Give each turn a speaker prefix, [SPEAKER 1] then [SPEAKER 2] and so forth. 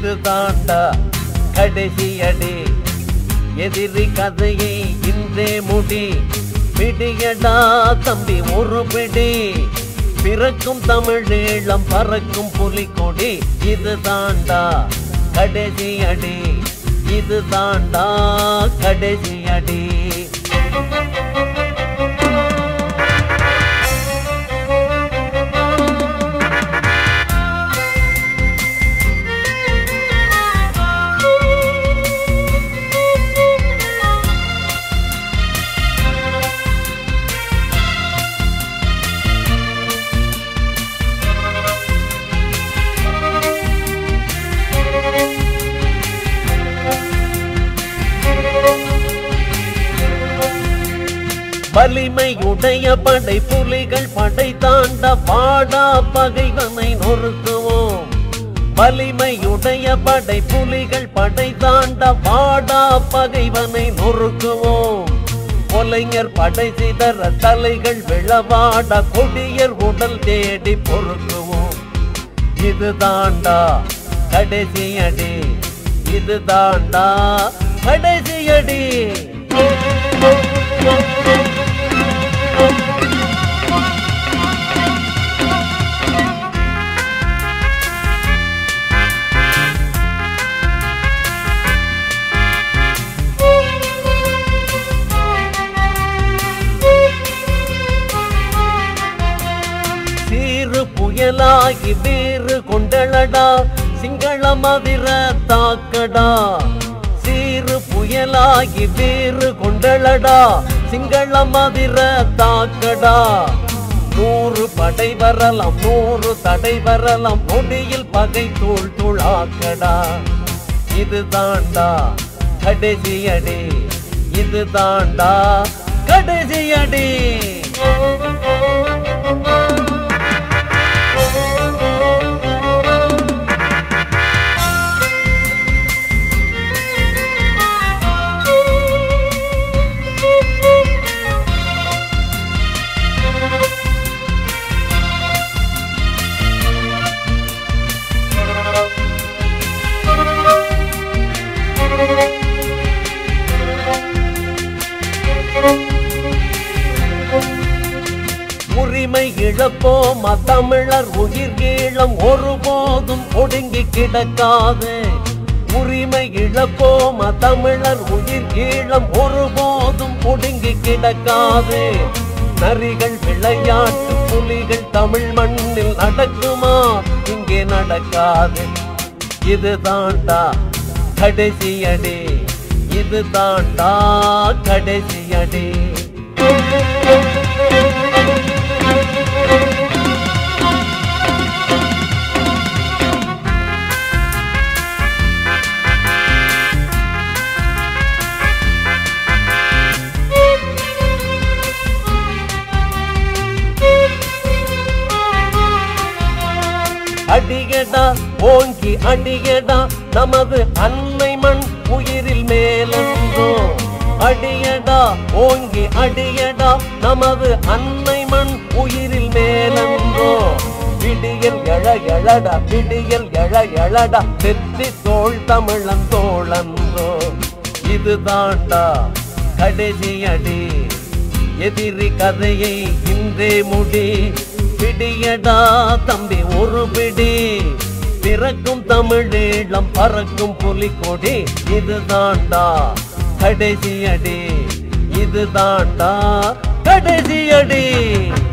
[SPEAKER 1] இது தாண்டா கடைசி அடி எதிரி கதையை இன்றே முடி பிடியடா தம்பி ஒரு பிடி பிறக்கும் தமிழீழம் பறக்கும் புலிக்கொடி இது தாண்டா கடைசி அடி இது தாண்டா கடைசி அடி வலிமையுடைய படை புலிகள் படை தாண்ட வாடா பகைவனை நொறுக்குவோம் வலிமையுடைய படை புலிகள் படை தாண்ட வாடா பகைவனை நொறுக்குவோம் கொலைஞர் படை சிதற தலைகள் விழவாட கொடியர் உடல் தேடி பொறுக்குவோம் இது தாண்டா கடைசி அடி இது தாண்டா கடைசி அடி சீறு புயலாகி வீறு கொண்டளடா சிங்கள மதிர தாக்கடா சீறு புயலாகி வீறு கொண்டளடா சிங்கள மதிர தாக்கடா நூறு படை வரலாம் நூறு தடை வரலாம் நொடியில் பகை தூள் தூளாக்கடா இது தாண்டா கடைசி அடி இது தாண்டா கடைசி அடி உரிமை இழப்போமா தமிழர் உயிர் கீழம் ஒருபோதும் ஒடுங்கி கிடக்காது உரிமை இழப்போமா தமிழர் உயிர் கீழம் ஒருபோதும் ஒடுங்கி கிடக்காது நரிகள் விளையாட்டு புலிகள் தமிழ் மண்ணில் நடக்குமா இங்கே நடக்காது இது தாண்டா கடைசி அடி இது தாண்டா கடைசி அடி அடியடா ஓங்கி அடியடா நமது அன்னை மண் உயிரில் மேலென்றோ அடியடா ஓங்கி அடியடா நமது அன்னை மண் உயிரில் மேலென்றோ விடியல் எழ எழடா விடியல் எழ எழடா செத்தி தோள் தமிழன் தோழன்றோ இது தாண்டா கடைசி அடி எதிரி கதையை இன்றே முடி பிடியடா தம்பி ஒரு பிடி பிறக்கும் தமிழீழம் பறக்கும் புலிக்கொடி இது தாண்டா கடைசி அடி இது தாண்டா கடைசி அடி